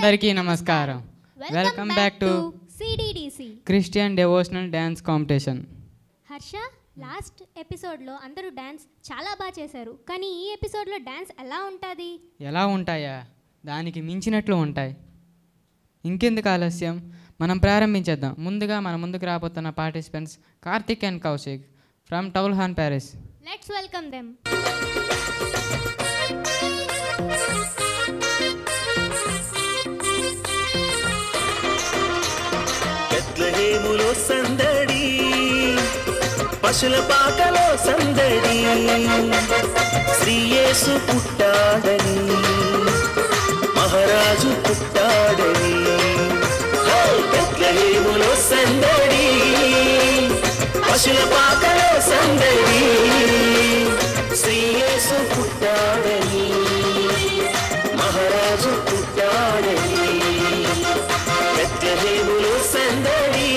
అందరికీ నమస్కారం welcome back to CDDC Christian devotional dance competition Harsha last ఎపిసోడ్లో అందరూ డ్యాన్స్ చాలా బాగా చేశారు కానీ ఈ ఎపిసోడ్లో డ్యాన్స్ ఎలా ఉంటుంది ఎలా ఉంటాయా దానికి మించినట్లు ఉంటాయి ఇంకెందుకు ఆలస్యం మనం ప్రారంభించేద్దాం ముందుగా మన ముందుకు రాబోతున్న participants Karthik and Kaushik from టౌల్హాన్ ప్యారిస్ లెట్స్ వెల్కమ్ దెమ్ బెత్లహేములో సందడి పశుల పాకలో సందడి శ్రీయేసు పుట్టాడని మహారాజు పుట్టాడని హే! బెత్లహేములో సందడి పశుల పాకలో సందడి శ్రీయేసు పుట్టాడని మహారాజు పుట్టాడని బెత్లహేములో సందడి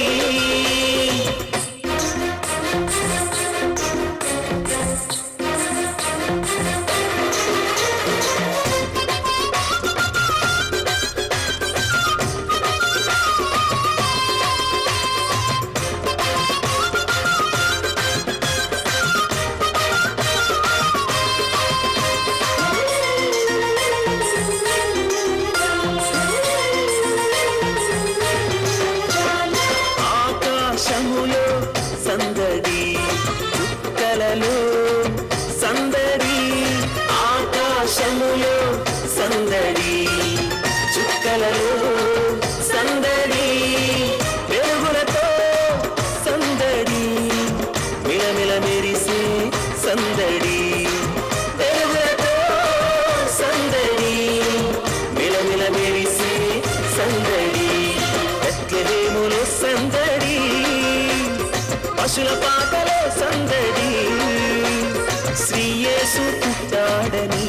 ఆకాశములో సందడి చుక్కలలో సందడి ఆకాశములో సందడి చుక్కలలో సందడి వెలుగులతో సందడి మిలమిల మెరిసే సందడి వెలుగులతో సందడి మిలమిల మెరిసే సందడి బెత్లెహేములో సందడి పశుల పాకలో సందడి శ్రీయేసు పుట్టాడని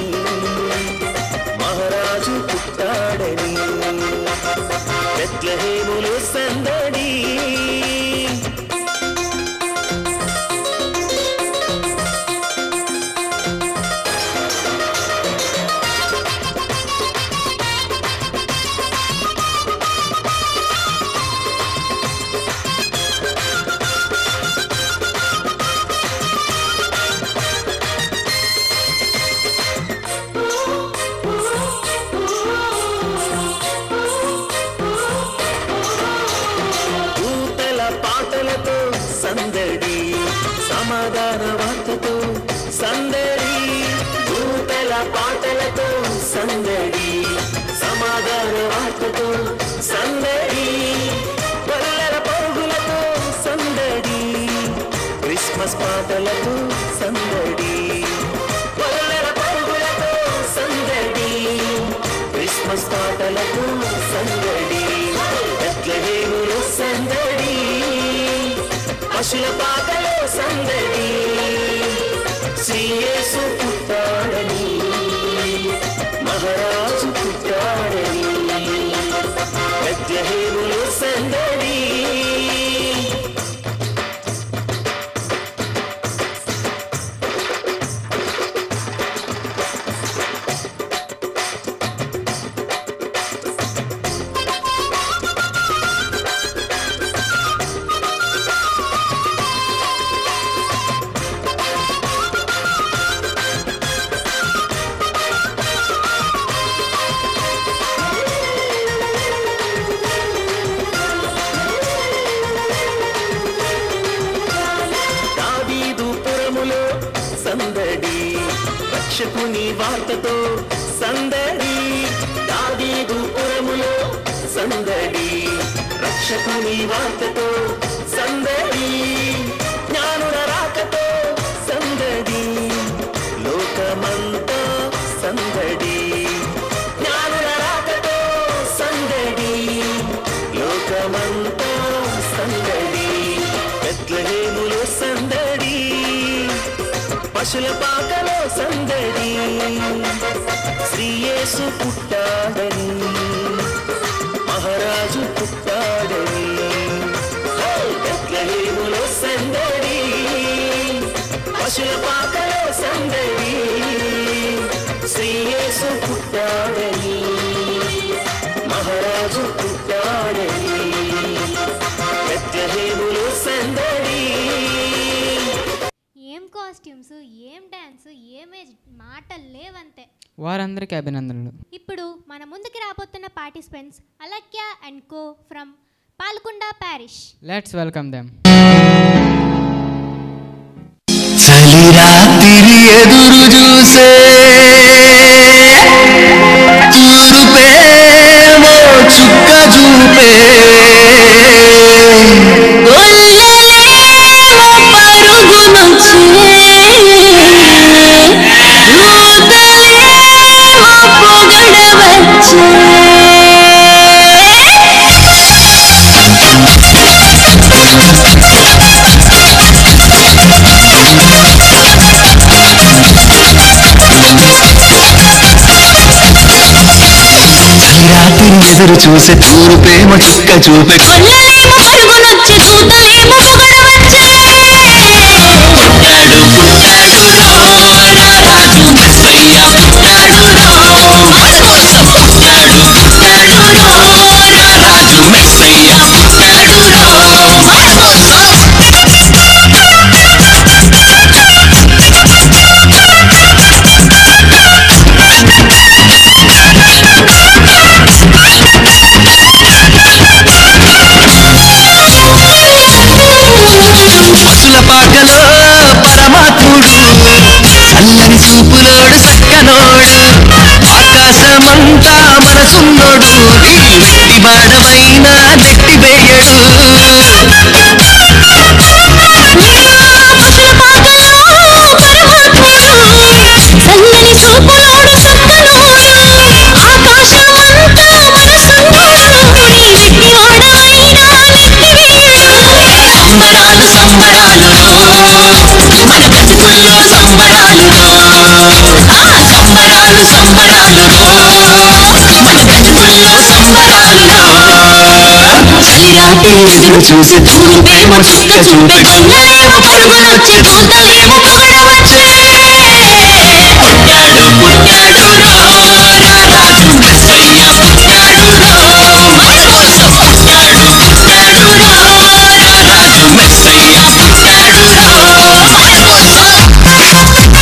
మహారాజు పుట్టాడని బెత్లెహేములో సందడి దూతల పాటలతో సందడి సమాధాన వార్తతో సందడి దూతల పాటలతో సందడి సమాధాన వార్తతో సందడి పల్లెల పరుగులతో సందడి క్రిస్మస్ పాటలతో సందడి పల్లెల పరుగులతో సందడి క్రిస్మస్ పాటలతో సందడి బెత్లెహేములో సందడి పశుల పాటలో సందడి శ్రీయేసు పుట్టాడని మహారాజు పుట్టాడని బెత్లెహేములో సందడి దావీదు పురములో సందడి రక్షకుని వార్తతో సందడి దావీదు పురములో సందడి రక్షకుని వార్తతో సందడి జ్ఞానుల రాకతో సందడి లోకమంతా సందడి జ్ఞానుల రాకతో సందడి లోకమంతా సందడి బెత్లహేములో సందడి పశుల పాకలో సందడి శ్రీయేసు పుట్టాడని మహారాజు పుట్టాడని హే! బెత్లహేములో సందడి పశుల పాకలో సందడి శ్రీయేసు పుట్టాడని మహా సందడి ఏం కాస్ట్యూమ్స్ ఏం డ్యాన్స్ ఏమే మాటలు లేవంతే వారందరికీ అభినందనలు ఇప్పుడు మన ముందుకి రాబోతున్న participants Alakya and co from Palkonda parish let's welcome them చలి రాత్రి ఎదురు చూసే తూరుపేమో చుక్క చూపే చలి రాత్రి ఎదురు చూసే తూరుపేమో చుక్క చూపే పుట్టాడు పుట్టాడు రారాజు మెస్సయ్య పుట్టాడు మన కోసం పుట్టాడు పుట్టాడు రారాజు మెస్సయ్య పుట్టాడు మన కోసం పశుల పాకలో పరమాత్ముడు చల్లని చూపులోడు సక్కనోడు ఆకాశమంతా మనసున్నోడు నీ వెట్టి బాడవైనా నెట్టి వేయడు చల్లని చూపులోడు చక్కనోడు ఆకాశమంతా మనసున్నోడు నీ వెట్టివాడవైనా నెట్టివేయుడు సంబరాలు సంబరాలులో మన బ్రతుకుల్లో సంబరాలులో ఆ సంబరాలు సంబరాలులో మన బ్రతుకుల్లో సంబరాలులో చలిరాటి ఎదురు చూసి తూర్పేమో చుక్క చూపే దొంగలేమో పరుగులొచ్చి దూతలేమో పొగడవచ్చే పుట్టాడు పుట్టాడు రారాజు మెస్సయ్య పుట్టాడు మన కోసం పుట్టాడు పుట్టాడు రారాజు మెస్సయ్య పుట్టాడు మన కోసం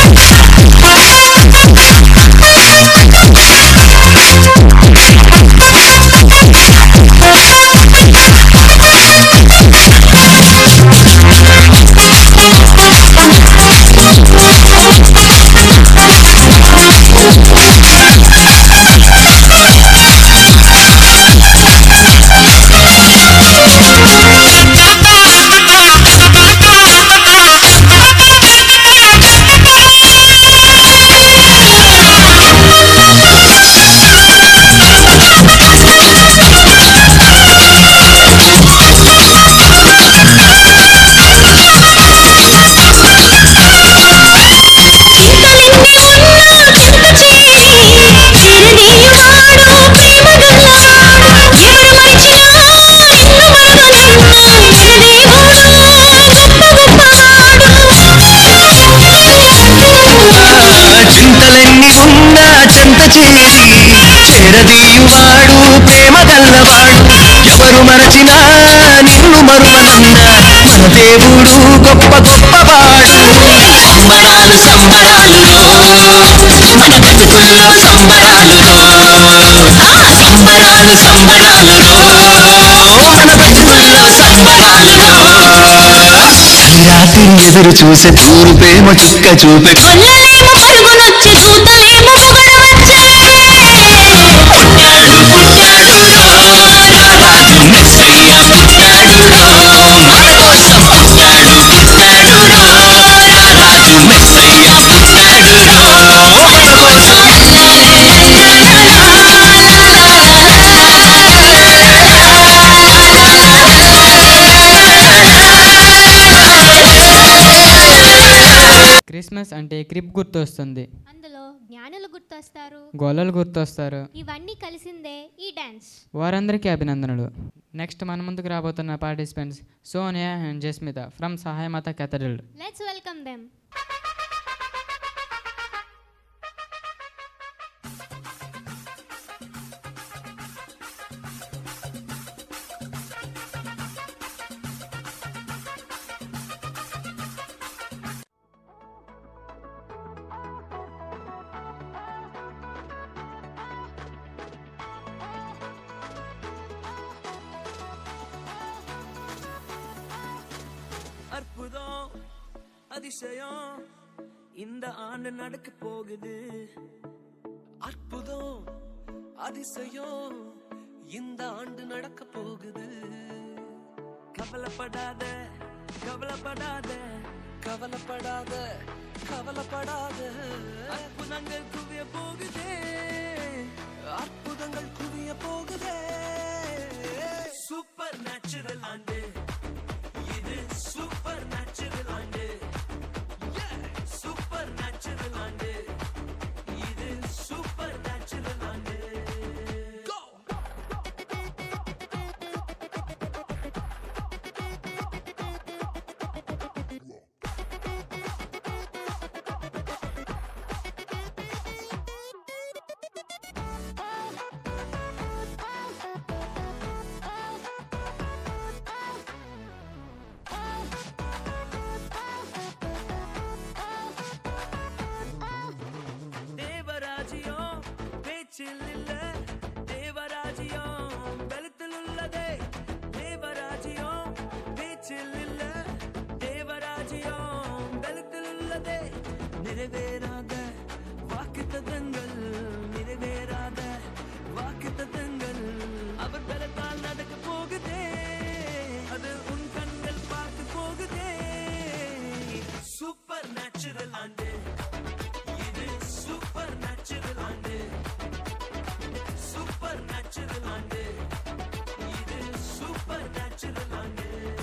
చింతలెన్ని ఉన్నా చెంత చేరి చేరదీయువాడు ప్రేమ గల్లవాడు ఎవరు మరచినా నిన్ను మరువనన్నా మన దేవుడు గొప్ప గొప్పవాడు సంబరాలు సంబరాలులో మన బ్రతుకుల్లో సంబరాలులో ఆ సంబరాలు సంబరాలులో మన బ్రతుకుల్లో సంబరాలులో చలి రాత్రి ఎదురు చూసే తూర్పేమో చుక్క చూపే పుట్టాడు పుట్టాడు రారాజు మెస్సయ్య పుట్టాడు మన కోసం పుట్టాడు పుట్టాడు రారాజు మెస్సయ్య పుట్టాడు మన కోసం క్రిస్మస్ అంటే క్రిప్ గుర్తొస్తుంది అందులో జ్ఞానులు గుర్తొస్తారు గొల్లలు గుర్తొస్తారు ఇవన్నీ కలిసిందే ఈ డ్యాన్స్ వారందరికీ అభినందనలు నెక్స్ట్ మన ముందుకు రాబోతున్న participants Sonia and Jasmitha from Sahayamata cathedral let's welcome them ఆ அதிசயம் இந்த ஆண்டு நடக்க போகுது அற்புதம் அதிசயம் இந்த ஆண்டு நடக்க போகுது கவலைப்படாத கவலைப்படாத கவலைப்படாத கவலைப்படாத அற்புதங்கள் குவிய போகுதே அற்புதங்கள் குவிய போகுதே சூப்பர் நேச்சுரல் ஆண்டு இது சூப்பர் நேச்சுரல் ஆண்டு சூப்பர் நேச்சுரல் ஆண்டு இது சூப்பர் நேச்சுரல் ஆண்டு Go! தேவராஜ்யம் பேச்சில் இல்ல தேவராஜ்யம் பலத்தில் உள்ளதே தேவராஜ்யம் பேச்சில் இல்ல தேவராஜ்யம் பலத்தில் உள்ளதே நிறைவேறாத வாக்குத்தத்தங்கள் நிறைவேறாத வாக்குத்தத்தங்கள் அவர் பலத்தால் நடக்க போகுதே அது உன் கண்கள் பார்க்க போகுதே சூப்பர் நேச்சுரல் ஆண்டு இது சூப்பர் நேச்சுரல் ஆண்டு சூப்பர் நேச்சுரல் ஆண்டு இது சூப்பர் நேச்சுரல் ஆண்டு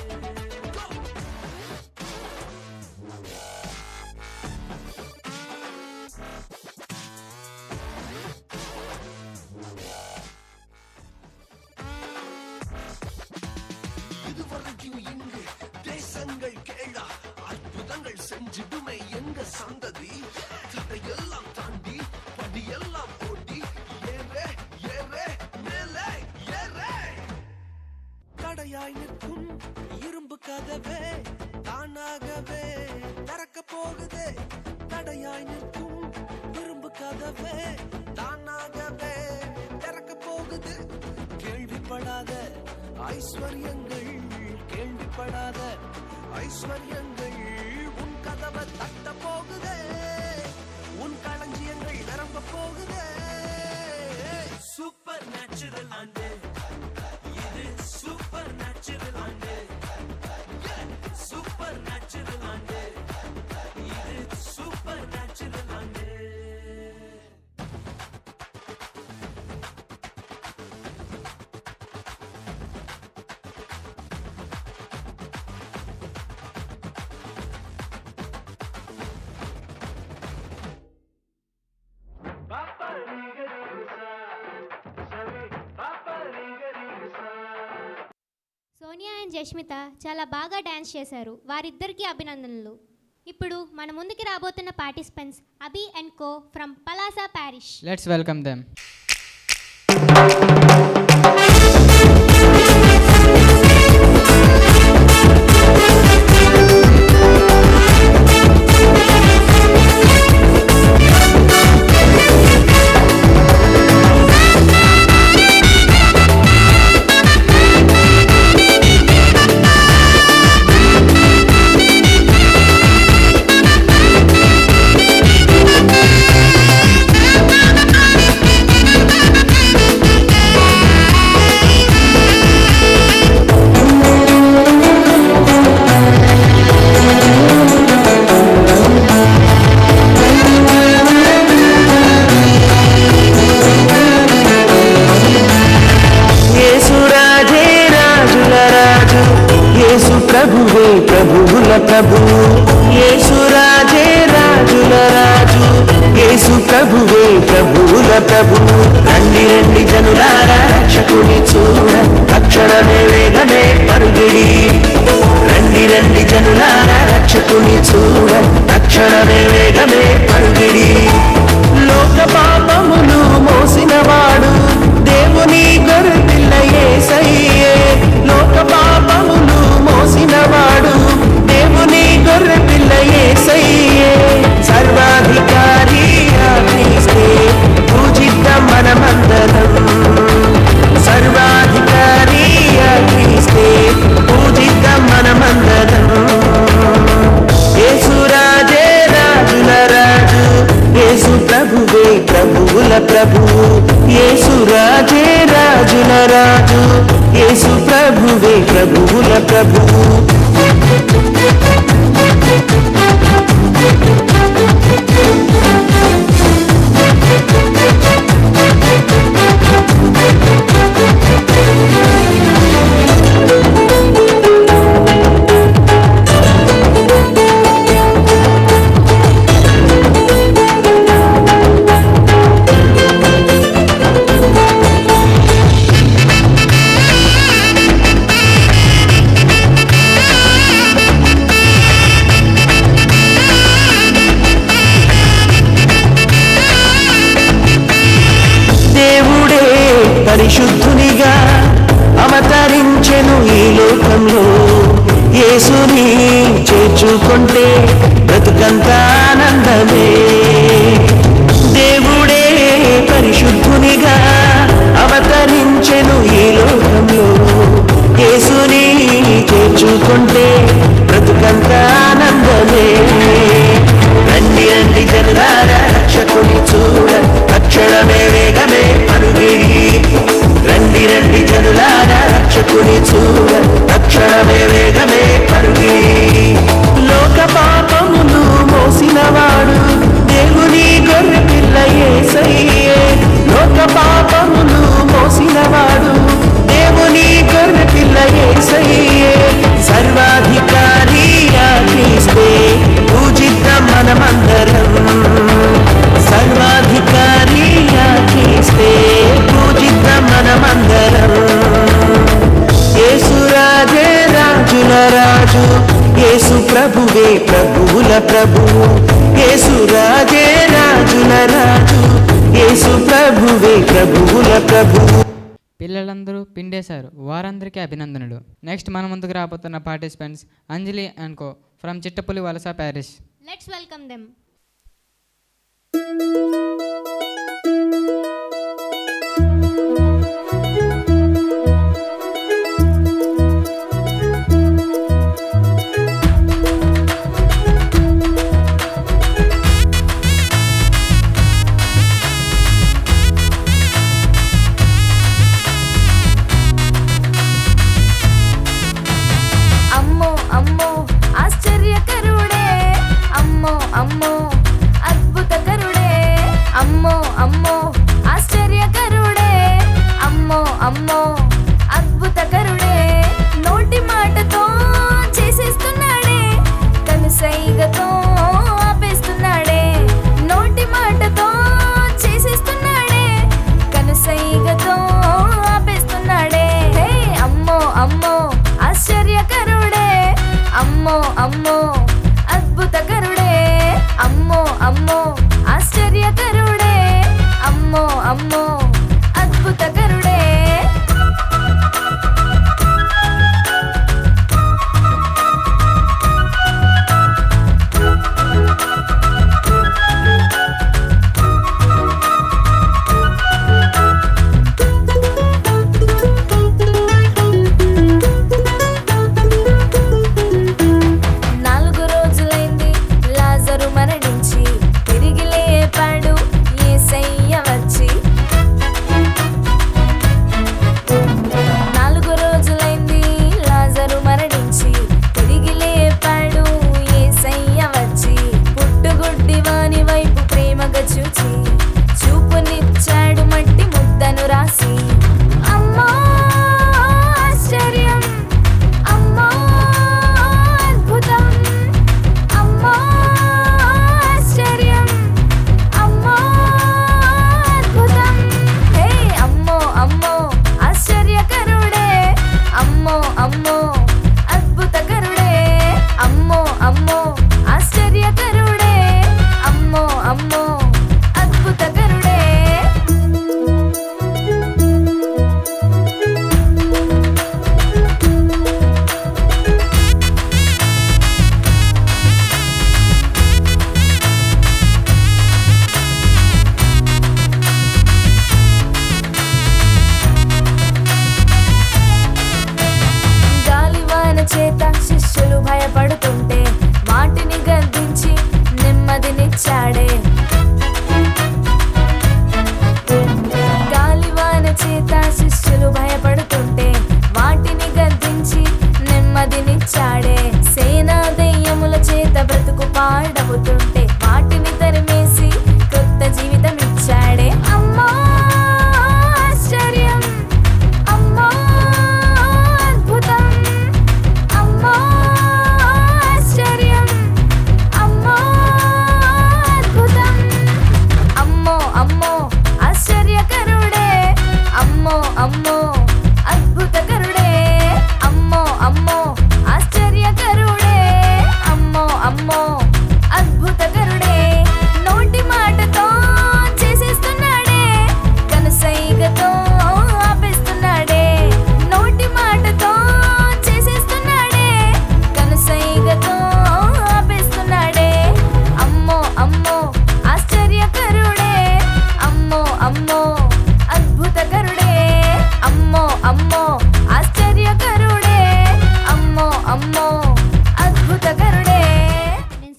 இதுவரைக்கும் இங்கு தேசங்கள் கேளா அற்புதங்கள் செஞ்சிடுமே எங்க சந்ததி தடையெல்லாம் தாண்டி படியெல்லாம் ஓட்டி ஏறே ஏறே மேலே ஏறே தடையாய் நிற்கும் இரும்பு கதவே தானாகவே திறக்க போகுதே தடையாய் நிற்கும் இரும்பு கதவே தானாகவே திறக்க போகுது கேள்விப்படாத ஐஸ்வர்யங்கள் கேள்விப்படாத ஐஸ்வர்யங்கள் உன் கதவை தட்ட போகுதே உன் களஞ்சியங்கள் நிரம்ப போகுதே சூப்பர் நேச்சுரல் ஆண்டு இது சூப்பர் நேச்சுரல் ஆண்டு சூப்பர் நேச்சுரல் ஆண்டு இது சூப்பர் நேச்சுரல் ஆண்டு సోనియా అండ్ జష్మిత చాలా బాగా డ్యాన్స్ చేశారు వారిద్దరికీ అభినందనలు ఇప్పుడు మన ముందుకి రాబోతున్న participants Abhi and co from Palasa parish let's welcome them యేసురాజే రాజుల రాజు యేసు ప్రభువే ప్రభువుల ప్రభు యేసురాజే రాజుల రాజు యేసు ప్రభువే ప్రభువుల ప్రభు రండి రండి జనులారా రక్షకుని చూడ తక్షణమే వేగమే పరుగిడి రండి రండి జనులారా రక్షకుని చూడ తక్షణమే వేగమే పరుగిడి లోక పాపములు మోసినవాడు దేవుని గొర్రెపిల్ల యేసయ్యే లోక పాపములు మోసినవాడు దేవుని గొర్రెపిల్ల యేసయ్యే సర్వాధికారి ఆ క్రీస్తే పూజిద్దాం మనమందరం సర్వాధికారి ఆ క్రీస్తే పూజిద్దాం మనమందరం యేసురా ప్రభువుల ప్రభువు యేసు రాజే రాజుల రాజు యేసు ప్రభువే ప్రభువుల ప్రభువు దేవుడే పరిశుద్ధునిగా అవతరించెను ఈ లోకంలో యేసుని చేర్చుకుంటే బ్రతుకంత ఆనందమే దేవుడే పరిశుద్ధునిగా అవతరించెను ఈ లోకంలో యేసుని చేర్చుకుంటే బ్రతుకంత ఆనందమే రండి రండి జనులారా రక్షకుని చూడ తక్షణమే వేగమే పరుగిరి రండి రండి జనులారా రక్షకుని చూడ తక్షణమే వేగమే పరుగిరి లోక పాపములు మోసినవాడు దేవుని గొర్రె పిల్ల యేసయ్యే లోక పాపములు మోసినవాడు దేవుని గొర్రె పిల్ల యేసయ్యే సర్వాధికారి ఆశిస్తే పూజిద్దాం మనమందరం సర్వాధికారి ఆశిస్తే పూజిద్దాం మనమందరం యేసు రాజే రాజుల రాజు యేసు ప్రభువే ప్రభువుల ప్రభువు యేసు రాజే రాజుల రాజు యేసు ప్రభువే ప్రభువుల ప్రభువు పిల్లలందరూ పిండేశారు వారందరికీ అభినందనలు నెక్స్ట్ మన ముందుకు రాబోతున్న participants Anjali and co from Chittapulivalasa parish let's welcome them అమ్మో అమ్మో ఆశ్చర్యకరుడే అమ్మో అమ్మో అద్భుతకరుడే అమ్మో అమ్మో ఆశ్చర్యకరుడే అమ్మో అమ్మో అద్భుతకరుడే నోటి మాటతో చేసేస్తున్నాడే కనుసైగతో ఆపేస్తున్నాడే నోటి మాటతో చేసేస్తున్నాడే కనుసైగతో ఆపేస్తున్నాడే హే అమ్మో అమ్మో ఆశ్చర్యకరుడే అమ్మో అమ్మో అద్భుతకరుడే అమ్మో అమ్మో ఆశ్చర్యకరుడే అమ్మో అమ్మో అద్భుతకరుడే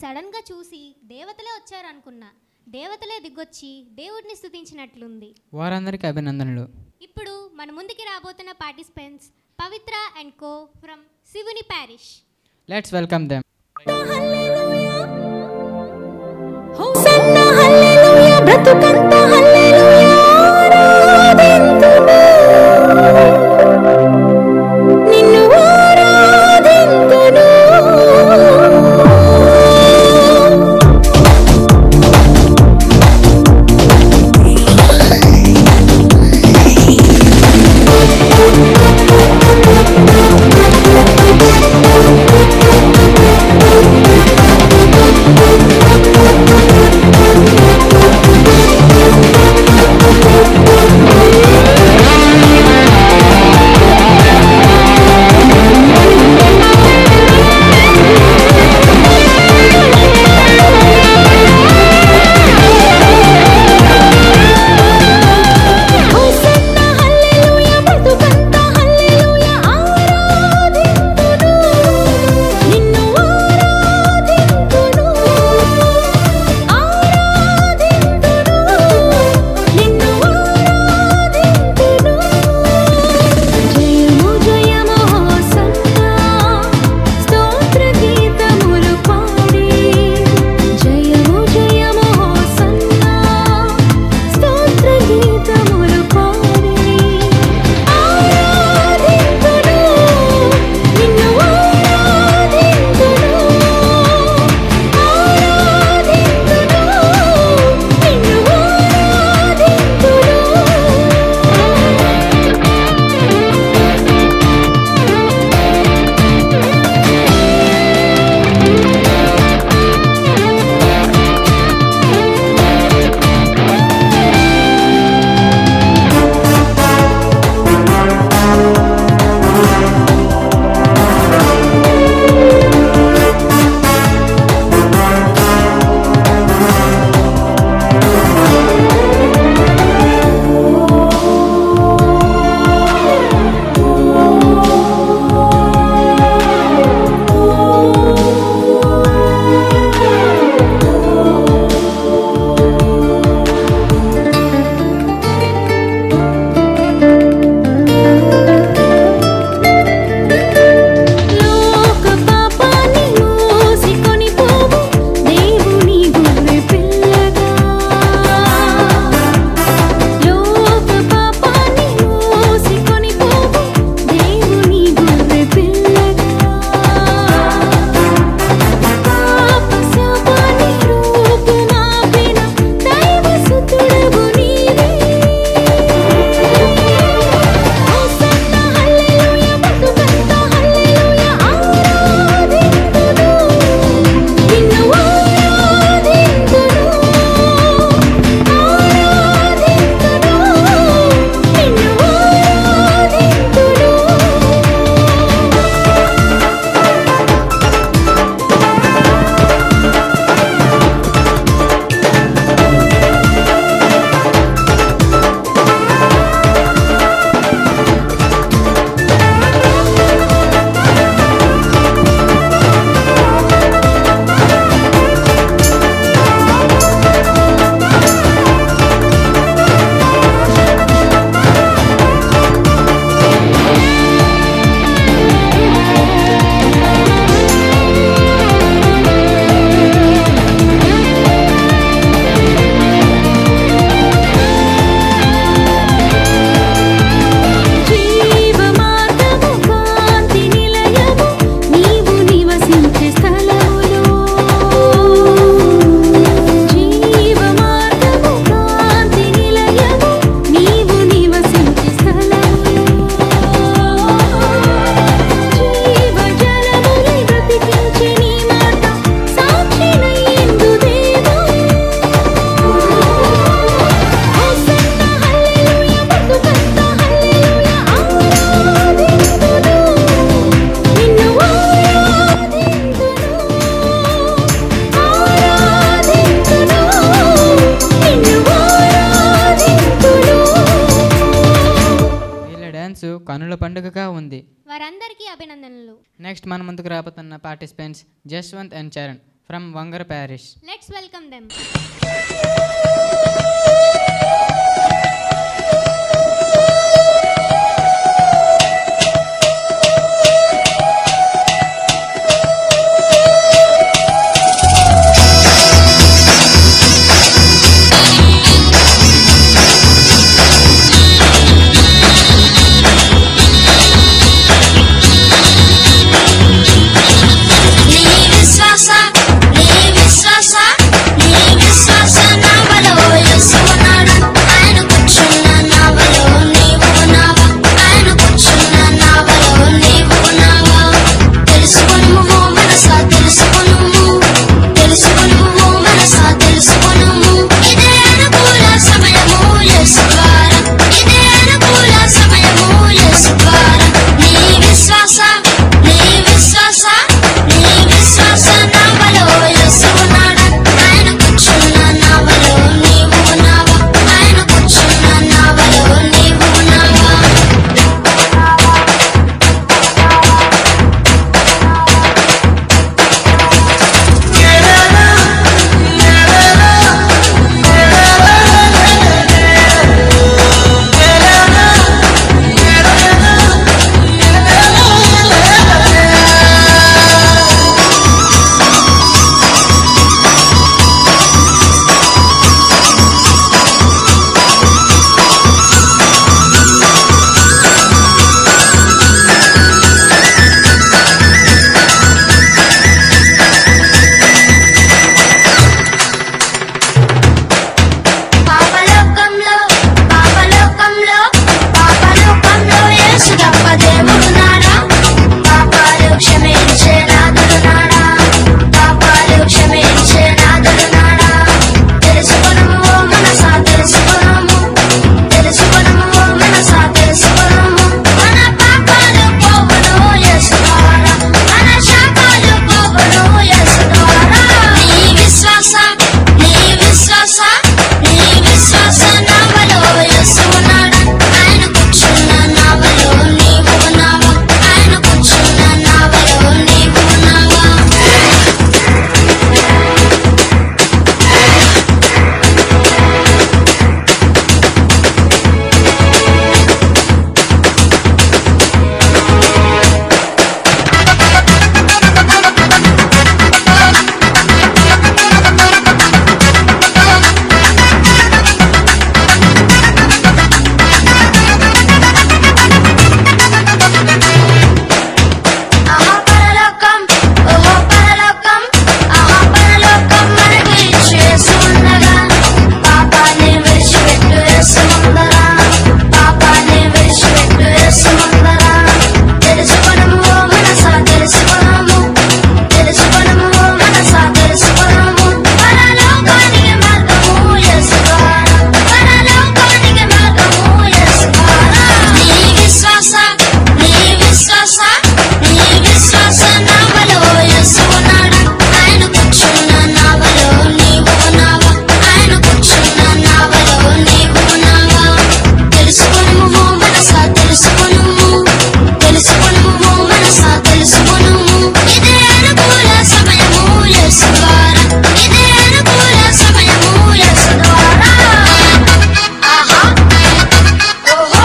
సడన్గా చూసి దేవతలే వచ్చారనుకున్నా దేవతలే దిగొచ్చి దేవుడిని స్తుతించినట్లుంది వారందరికీ అభినందనలు ఇప్పుడు మన ముందుకి రాబోతున్న participants Pavitra and co from Sivuni parish let's welcome them హోసన్నా హల్లెలూయా బ్రతుకంత హల్లెలూయా ఆరాధింతును నిన్ను ఆరాధింతును హోసన్నా హల్లెలూయా బ్రతుకంత హల్లెలూయా ఆరాధింతును నిన్ను ఆరాధింతును ఆరాధింతును నిన్ను ఆరాధింతును జయము జయము హోసన్నా స్తోత్ర గీతములు పాడి జయము జయము హోసన్నా స్తోత్ర గీతములు పాడి ఆరాధింతును నిన్ను ఆరాధింతును ఆరాధింతును నిన్ను లోక పాపాన్ని మోసికొని పోవు దేవుని గొర్రె పిల్లగా లోక పాపాన్ని మోసికొని పోవు దేవుని గొర్రె పిల్లగా పాప శాపాన్ని రూపుమాపిన దైవసుతుడవు నీవే హోసన్నా హల్లెలూయా బ్రతుకంత హల్లెలూయా ఆరాధింతును నిన్ను ఆరాధింతును ఆరాధింతును నిన్ను ఆరాధింతును జీవ మార్గము కాంతి నిలయము నీవు నివసించే స్థలములో జీవ మార్గము కాంతి నిలయము నీవు నివసించే స్థలములో జీవ జలములై బ్రతికించే నీ మాట సాక్షినయ్యిందు దేవా హోసన్నా హల్లెలూయా బ్రతుకంత హల్లెలూయా ఆరాధింతును నిన్ను ఆరాధింతును ఆరాధింతును నిన్ను ఆరాధింతును వీళ్ళ డ్యాన్స్ కనుల పండుగగా ఉంది వారందరికీ అభినందనలు నెక్స్ట్ మన ముందుకు రాబోతున్న participants Jaswanth and Charan from Vangara parish let's welcome them నీ విశ్వాస నీ విశ్వాస నీ విశ్వాస నావలో యేసు ఉన్నాడు ఆయన కూర్చున్న నావలో నీవు ఉన్నావా ఆయన కూర్చున్న నావలో నీవు ఉన్నావా తెలుసుకొనుము ఓ మనసా తెలుసుకొనుము తెలుసుకొనుము ఓ మనసా తెలుసుకొనుము ఇదే అనుకూల సమయము యేసు ద్వారా ఇదే అనుకూల సమయము యేసు ద్వారా నీ విశ్వాస నీ విశ్వాస నీ విశ్వాస నావలో యేసు ఉన్నాడు ఆయన కూర్చున్న నావలో నీవు ఉన్నావా ఆయన కూర్చున్న నావలో నీవు ఉన్నావా పాపలోకంలో పాపలోకంలో పాపలోకంలో యేసు గొప్ప దేవుడున్నాడా పాపాలు క్షమించే నాదుడున్నాడా పాపాలు క్షమించే నాదుడున్నాడా తెలుసుకొనము ఓ మనసా తెలుసుకొనము తెలుసుకొనము ఓ మనసా తెలుసుకొనము మన పాపాలు పోవును యేసు ద్వారా మన శాపాలు పోవును యేసు ద్వారా నీ విశ్వాస నీ విశ్వాస నీ విశ్వాస నావలో యేసు ఉన్నాడా ఆయన కూర్చున్న నావలో నీవు ఉన్నావా ఆయన కూర్చున్న నావలో నీవు ఉన్నావా ఆహా పరలోకం ఓహో పరలోకం ఆహా పరలోకం మనకు ఇచ్చు యేసు ఉండగా పాపాన్ని విడిచిపెట్టు యేసు ముందరా పాపాన్ని విడిచిపెట్టు యేసు ముందరా తెలుసుకొనము ఓ మనసా తెలుసుకొనము తెలుసుకొనము ఓ మనసా తెలుసుకొనము పరలోకానికి మార్గము యేసు ద్వారా పరలోకానికి మార్గము యేసు ద్వారా నీ విశ్వాస నీ విశ్వాస నీ విశ్వాస నావలో యేసు ఉన్నాడా ఆయన కూర్చున్న నావలో నీవు ఉన్నావా ఆయన కూర్చున్న నావలో నీవు ఉన్నావా తెలుసుకొనుము ఓ మనసా తెలుసుకొనుము తెలుసుకొనుము ఓ మనసా తెలుసుకొనుము ఇదే అనుకూల సమయము యేసు ద్వారా ఇదే అనుకూల సమయము యేసు ద్వారా ఆహా ఓహో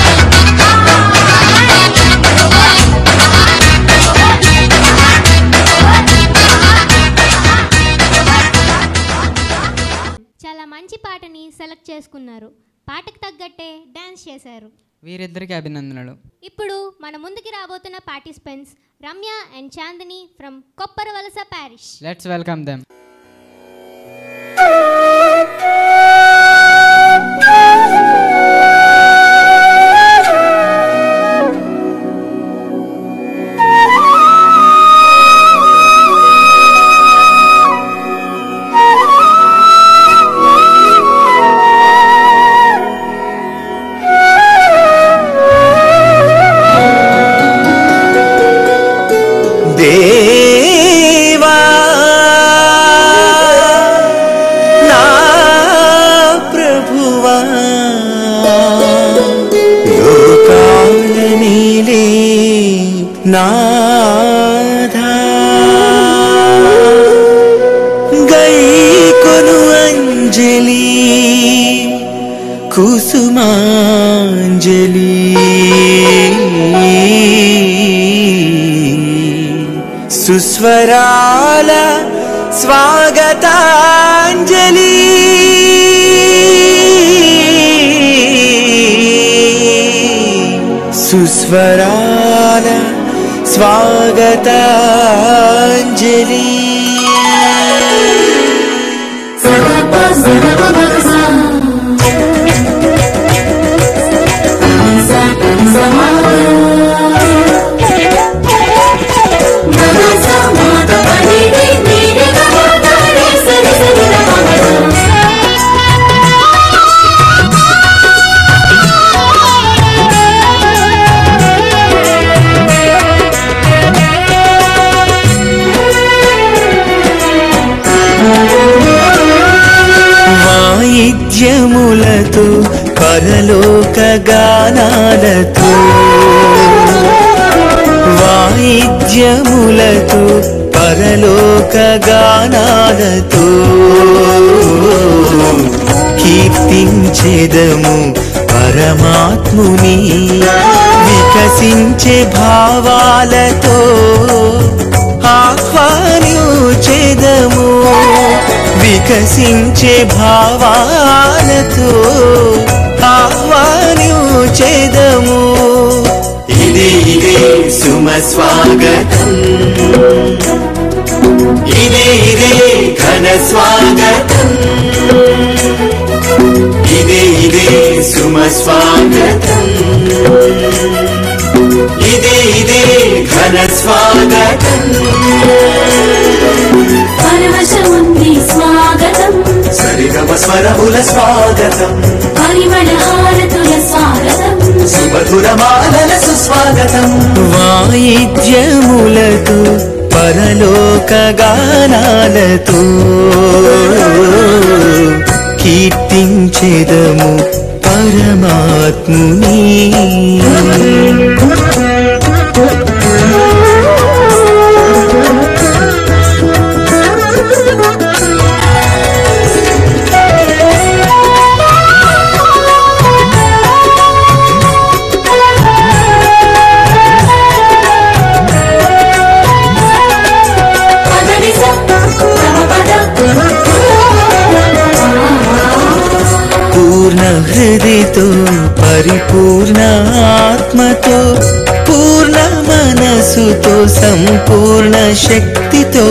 చాలా మంచి పాటని సెలెక్ట్ చేసుకున్నారు పాటకు తగ్గట్టే డ్యాన్స్ చేశారు వీరిద్దరికి అభినందనలు ఇప్పుడు మన ముందుకి రాబోతున్న participants Ramya and Chandini from Kopparavalasa parish let's welcome them దేవా నా కుసుమాంజలి కుసుమాంజలి సుస్వరాల స్వాగతాంజలి సుస్వరాల స్వాగతాంజలి వాయిద్యములతో పరలోక గానాలతో వాయిద్యములతో పరలోక గానాలతో కీర్తించెదము పరమాత్ముని వికసించే భావాలతో ఆహ్వానించెదము వికసించే భావాలతో ఆహ్వానించెదము ఇదే ఇదే సుమ స్వాగతం ఇదే ఇదే ఘన స్వాగతం ఇదే ఇదే సుమ స్వాగతం ఇదే ఇదే ఘన స్వాగతం పరవశముంది స్వాగతం సరిగమ స్వరముల స్వాగతం పరిమళ హారతుల స్వాగతం సుమధురమాలల సుస్వాగతం వాయిద్యములతో పరలోక గానాలతో కీర్తించెదము పరమాత్ముని పదని పూర్ణ హృదితో పరిపూర్ణ ఆత్మతో పూర్ణ మనసుతో సంపూర్ణ శక్తితో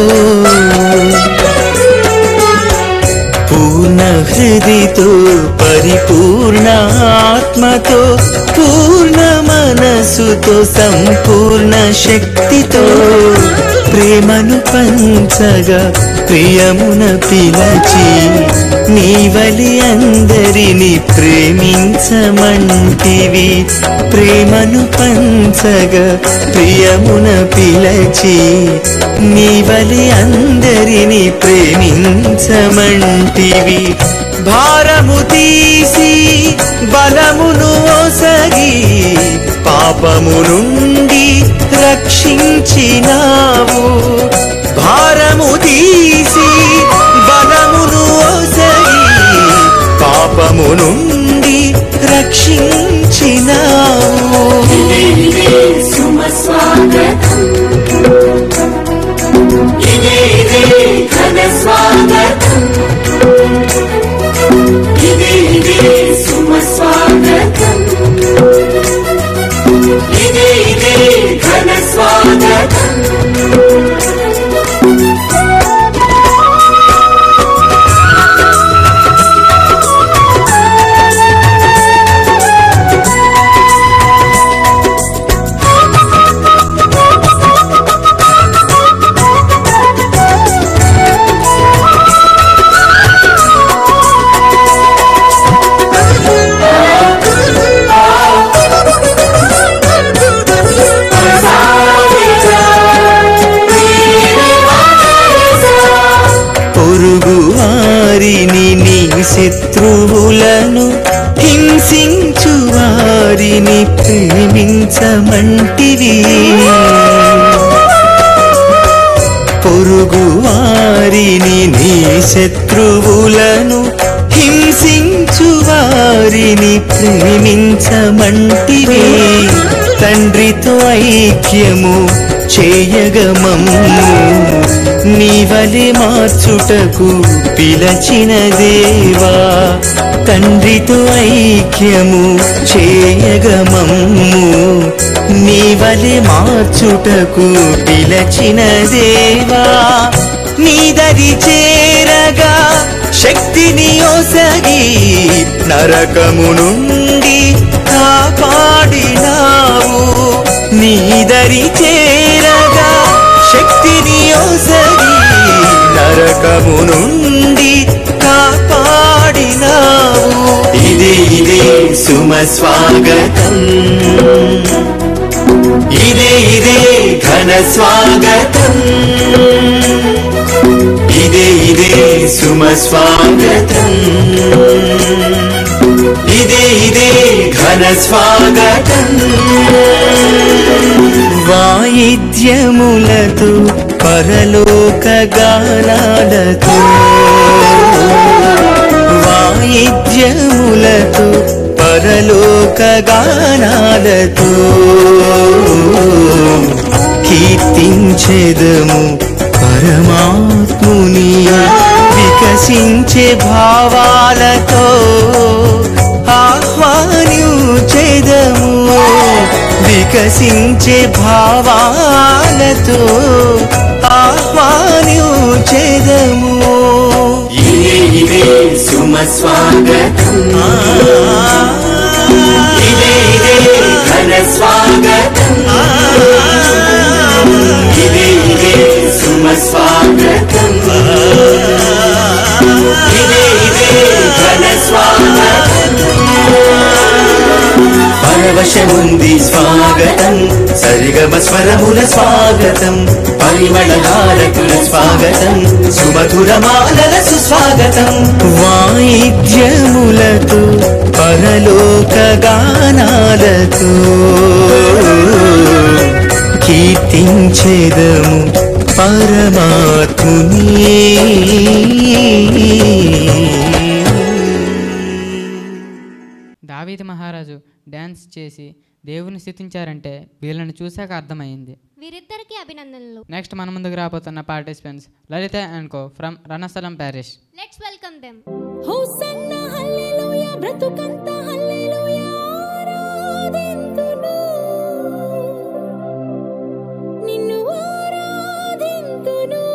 పూర్ణ హృదితో పరిపూర్ణ ఆత్మతో పూర్ణ మనసుతో సంపూర్ణ శక్తితో ప్రేమను పంచగా ప్రియమున పిలచి నీవలి అందరిని ప్రేమించమంటివి ప్రేమను పంచగా ప్రియమున పిలచి నీవలి అందరిని ప్రేమించమంటివి భారము తీసి బలమును ఒసగి పాపము నుండి రక్షించినావు భారము తీసి బలమును ఒసగి పాపము నుండి రక్షించినావు సుమ స్వాగతం ఇదే ఇదే ఘన స్వాగతం ఇదే ఇదే సుమ స్వాగతం ఇదే ఇదే ఘన స్వాగతం పొరుగు వారిని నీ శత్రువులను హింసించు వారిని ప్రేమించమంటివి పొరుగు వారిని నీ శత్రువులను హింసించు వారిని ప్రేమించమంటివే తండ్రితో ఐక్యము చేయగమము నీవలి మార్చుటకు పిలచిన దేవా తండ్రితో ఐక్యము చేయగమము నీవలి మార్చుటకు పిలచిన దేవా నీదరి చేరగా శక్తిని ఒసగి నరకము నుండి కాపాడినావు నీదరి చేరగా శక్తిని ఒసగి నరకము నుండి కాపాడినావు ఇదే ఇదే సుమ స్వాగతం ఇదే ఇదే ఘన స్వాగతం ఇదే ఇదే సుమ స్వాగతం ఇదే ఇదే ఘన స్వాగతం వాయిద్యములతో పరలోక గానాలతో వాయిద్యములతో పరలోక గానాలతో కీర్తించెదము పరమాత్ముని వికసించే భావాలతో ఆహ్వానించెదము వికసించే భావాలతో ఆహ్వానించెదము ఇదే ఇదే సుమ స్వాగతం ఇదే ఇదే ఘన స్వాగతం ఇదే ఇదే సుమ స్వాగతం ఇదే ఇదే ఘన స్వాగతం పరవశముంది స్వాగతం సరిగమ స్వరముల స్వాగతం పరిమళ హారతుల స్వాగతం సుమధురమాలల సుస్వాగతం వాయిద్యములతో పరలోక గానాలతో కీర్తించెదము పరమాత్ముని దావీదు మహారాజు డ్యాన్స్ చేసి దేవుని స్థుతించారంటే వీళ్ళని చూశాక అర్థమైంది వీరిద్దరికీ అభినందనలు నెక్స్ట్ మన ముందుకు రాబోతున్న participants Lalitha and co from Ranasthalam parish let's welcome them హోసన్న హల్లెలూయా బ్రతుకంత హల్లెలూయా ఆరాధింతును నిన్ను ఆరాధింతును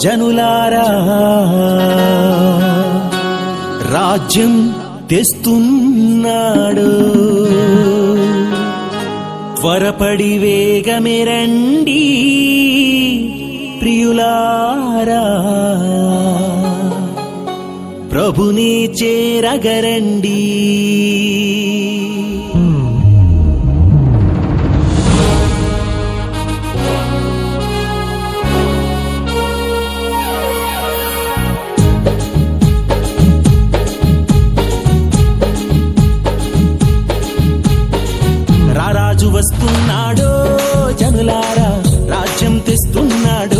జనులారా రాజ్యం తెస్తున్నాడు త్వరపడి వేగమే రండి ప్రియులారా ప్రభుని చేరగరండి రారాజు వస్తున్నాడో జనులారా రాజ్యం తెస్తున్నాడు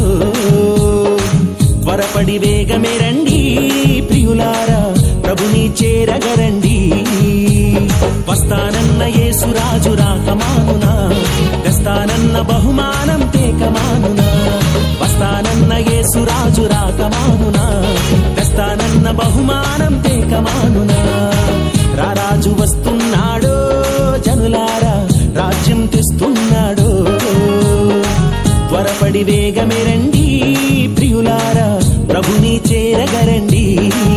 త్వరపడి వేగమే రండి ప్రియులారా ప్రభుని చేరగరండి వస్తానన్న యేసురాజు రాకమానునా గస్తానన్న బహుమానం తేకమానునా వస్తానన్న యేసురాజు రాకమానునా గస్తానన్న బహుమానం తేకమానునా రారాజు వస్తున్నాడో జనులారా రాజ్యం తెస్తున్నాడో త్వరపడి వేగమే రండి ప్రియులారా ప్రభుని చేరగరండి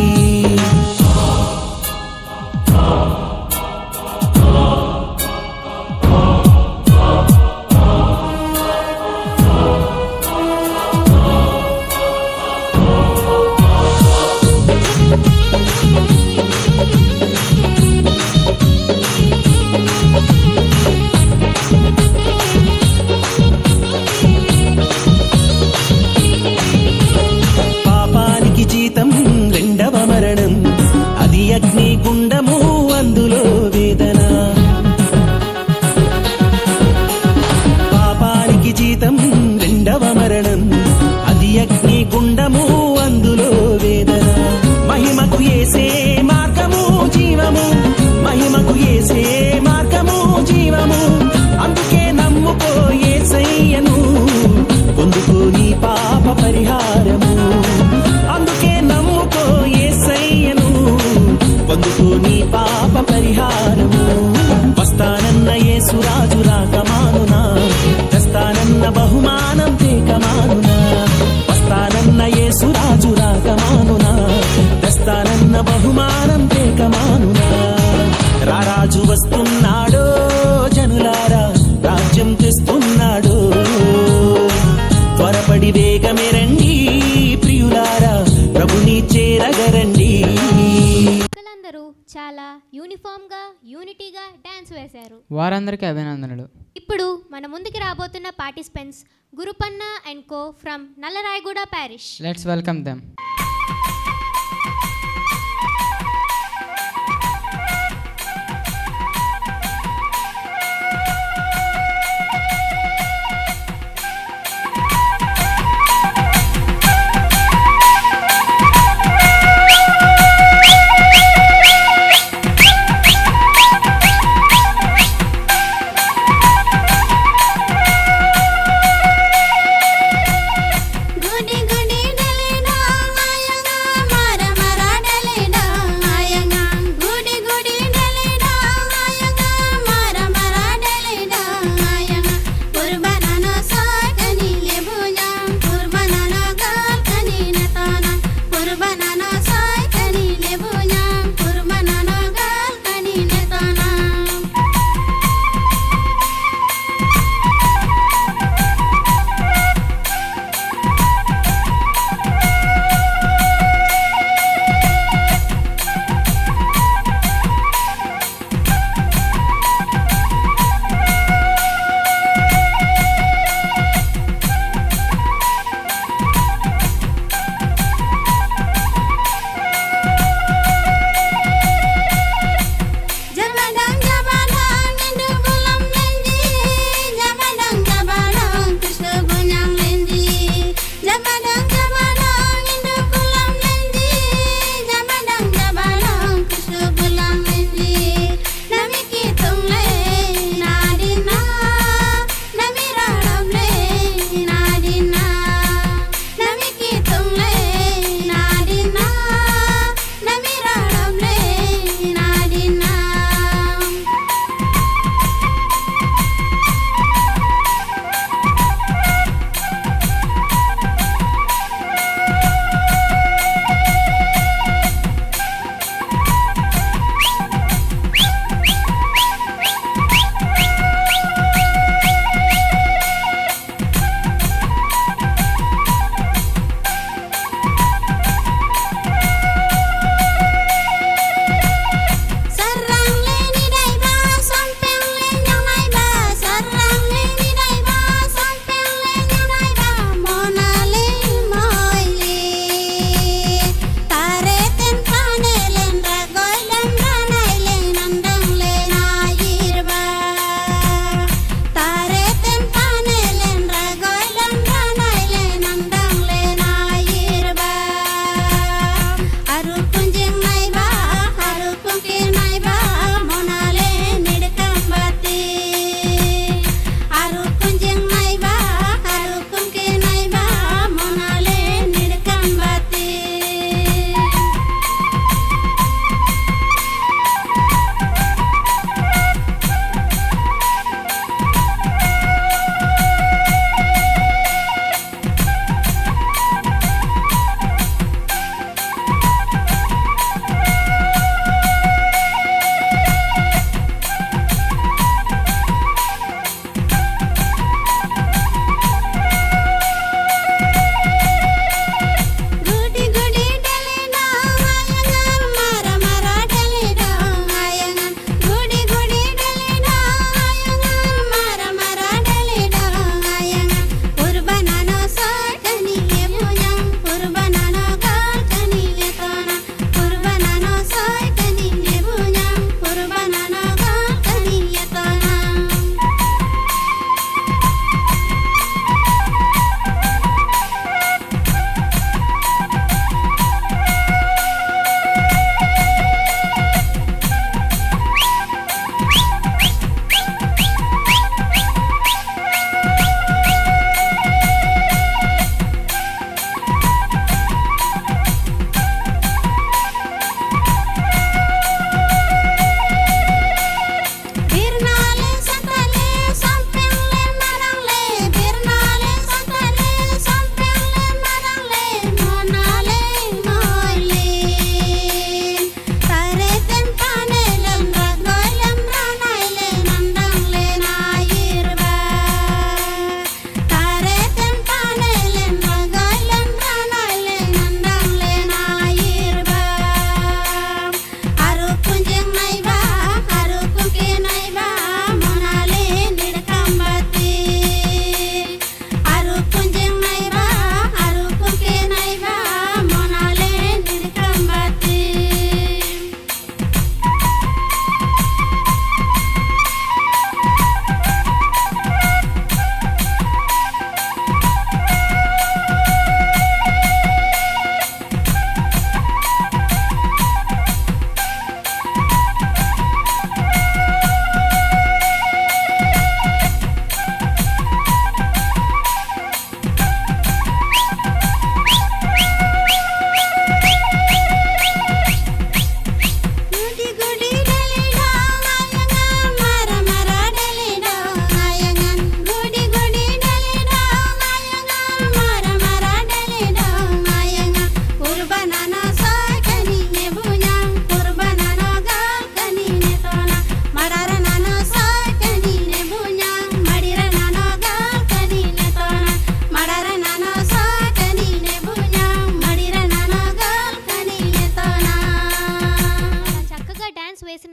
పాపానికి జీతం రెండవ మరణం అది అగ్ని గుండము అందులో వేదన పాపానికి జీతం రెండవ మరణం అది అగ్ని గుండము అందులో వేదన మహిమకు ఏసే మార్గము జీవము మహిమకు ఏసే మార్గము జీవము అందుకే నమ్ముకో ఏసయ్యను పొందుకో నీ పాప పరిహారము అందుకే నమ్ముకో ఏసయ్యను పొందుకో నీ పాప పరిహారము వస్తానన్న యేసురాజు రాకమానునా తెస్తానన్న బహుమానం తేకమానునా వస్తానన్న యేసురాజు రాకమానునా తెస్తానన్న బహుమానం తేకమానునా రారాజు వస్తున్నాడో జనులారా రాజ్యం తెస్తున్నాడు త్వరపడి వేగమే రండి ప్రియులారా ప్రభుని చేరగరండి పిల్లలందరూ చాలా యూనిఫామ్గా యూనిటీగా డ్యాన్స్ వేశారు వారందరికీ అభినందనలు ఇప్పుడు మన ముందుకి రాబోతున్న participants Gurupanna and co from Nallarayaguda parish let's welcome them గుడి గుడి డలేనా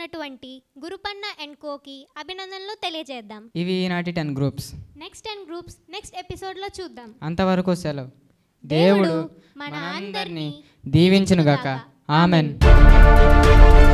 ఉన్నటువంటి గురుపన్న అండ్ కోకి అభినందనలు తెలియజేద్దాం ఇవి ఈనాటి ten groups next ten groups next ఎపిసోడ్లో చూద్దాం అంతవరకు సెలవు దేవుడు దేవుడు మన మన అందరినీ అందరినీ దీవించునుగాక దీవించునుగాక. ఆమెన్